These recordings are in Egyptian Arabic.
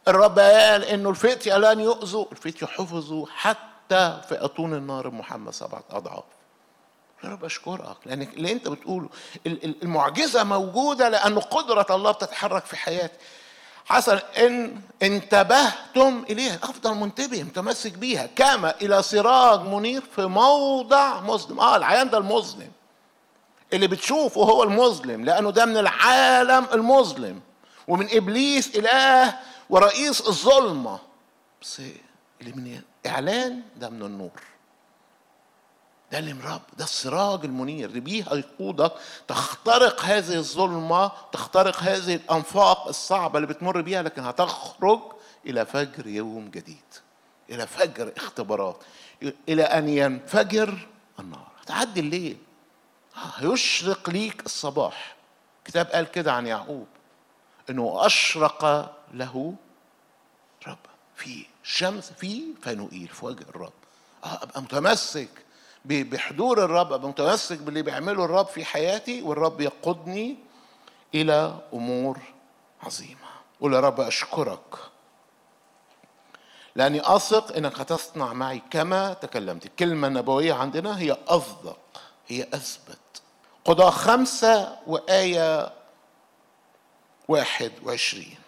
الرب قال انه الفتية لن يؤذوا الفتية حفظوا حتى في اطون النار محمد سبعة اضعاف يا رب اشكرك لان اللي انت بتقوله المعجزه موجوده لان قدره الله بتتحرك في حياتي حسن ان انتبهتم اليها افضل منتبه متمسك بيها كما الى سراج منير في موضع مظلم اه العيان ده المظلم اللي بتشوفه هو المظلم لانه ده من العالم المظلم ومن ابليس اله ورئيس الظلمه بس اللي من اعلان ده من النور ده الامراب ده السراج المنير اللي بيه هيقودك تخترق هذه الظلمة تخترق هذه الأنفاق الصعبة اللي بتمر بيها لكن هتخرج إلى فجر يوم جديد إلى فجر اختبارات إلى أن ينفجر النار هتعدي الليل هيشرق ليك الصباح الكتاب قال كده عن يعقوب انه اشرق له رب في شمس في فنوئيل في وجه الرب اه ابقى متمسك بحضور الرب ابقى متمسك باللي بيعمله الرب في حياتي والرب يقودني الى امور عظيمه قول يا رب اشكرك لاني اثق انك هتصنع معي كما تكلمت الكلمه النبويه عندنا هي اصدق هي اثبت قضاء خمسه وايه واحد وعشرين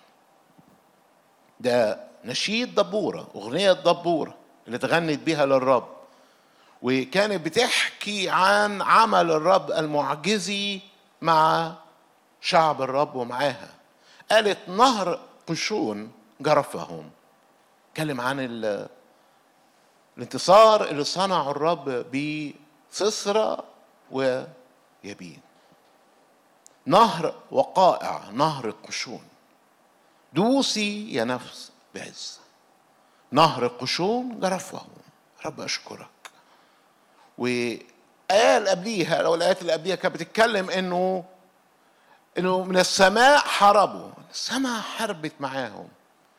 ده نشيد دبورة أغنية دبورة اللي تغنت بيها للرب وكانت بتحكي عن عمل الرب المعجزي مع شعب الرب ومعاها قالت نهر قشون جرفهم اتكلم عن الانتصار اللي صنعه الرب بسسرة ويبين نهر وقائع نهر قشون دوسي يا نفس بعز نهر قشون جرفهم رب اشكرك وقال قبليها لو الايات اللي قبليها كانت بتتكلم انه انه من السماء حاربوا السماء حربت معاهم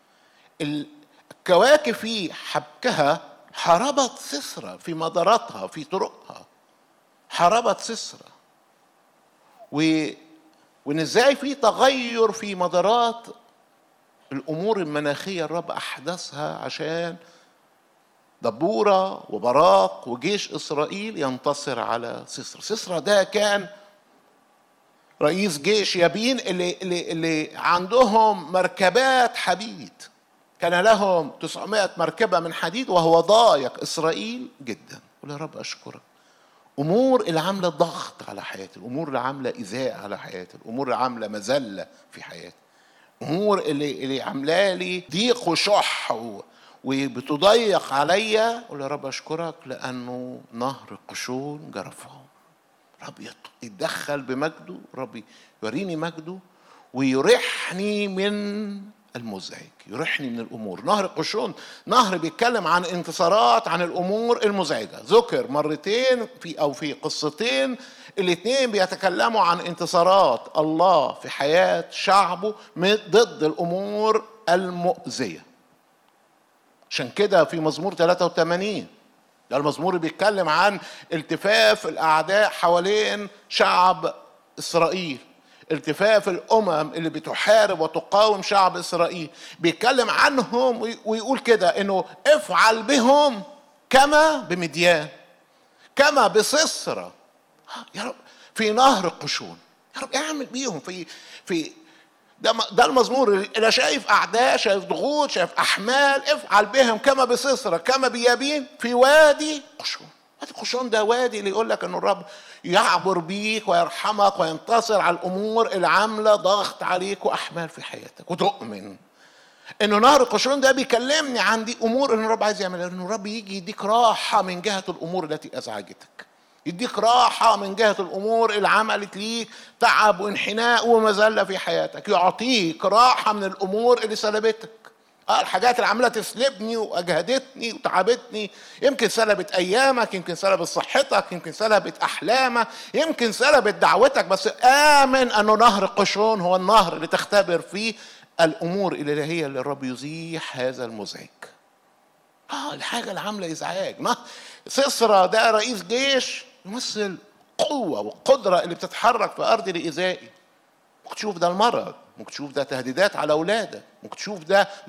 الكواكب في حبكها حاربت سسرة في مداراتها في طرقها حاربت سسرة و وان ازاي في تغير في مدارات الامور المناخيه الرب احدثها عشان دبوره وبراق وجيش اسرائيل ينتصر على سسرى سسرى ده كان رئيس جيش يابين اللي اللي اللي عندهم مركبات حديد كان لهم 900 مركبه من حديد وهو ضايق اسرائيل جدا قول يا رب اشكرك امور اللي عامله ضغط على حياتي الامور اللي عامله ايذاء على حياتي الامور اللي عامله مذله في حياتي امور اللي اللي عامله لي ضيق وشح و... وبتضيق عليا قول يا رب اشكرك لانه نهر قشون جرفهم رب يتدخل بمجده رب يوريني مجده ويريحني من المزعج يريحني من الامور نهر قشون نهر بيتكلم عن انتصارات عن الامور المزعجه ذكر مرتين في او في قصتين الاثنين بيتكلموا عن انتصارات الله في حياه شعبه ضد الامور المؤذيه عشان كده في مزمور 83 ده المزمور اللي بيتكلم عن التفاف الاعداء حوالين شعب اسرائيل التفاف الامم اللي بتحارب وتقاوم شعب اسرائيل بيتكلم عنهم ويقول كده انه افعل بهم كما بمديان كما بصسرة يا رب في نهر القشون يا رب اعمل بيهم في في ده ده المزمور اللي شايف اعداء شايف ضغوط شايف احمال افعل بهم كما بصسرة كما بيابين في وادي قشون وادي قشون ده وادي اللي يقول لك ان الرب يعبر بيك ويرحمك وينتصر على الامور اللي عامله ضغط عليك واحمال في حياتك وتؤمن انه نهر قشرون ده بيكلمني عن دي امور ان الرب عايز يعملها انه الرب يجي يديك راحه من جهه الامور التي ازعجتك يديك راحة من جهة الأمور اللي عملت ليك تعب وانحناء ومذلة في حياتك يعطيك راحة من الأمور اللي سلبتك اه الحاجات اللي عماله تسلبني واجهدتني وتعبتني يمكن سلبت ايامك يمكن سلبت صحتك يمكن سلبت احلامك يمكن سلبت دعوتك بس امن انه نهر قشون هو النهر اللي تختبر فيه الامور الالهيه اللي الرب يزيح هذا المزعج اه الحاجه اللي عامله ازعاج ما سسرى ده رئيس جيش يمثل قوه والقدره اللي بتتحرك في ارض لايذائي ممكن تشوف ده المرض ممكن تشوف ده تهديدات على اولادك ممكن تشوف ده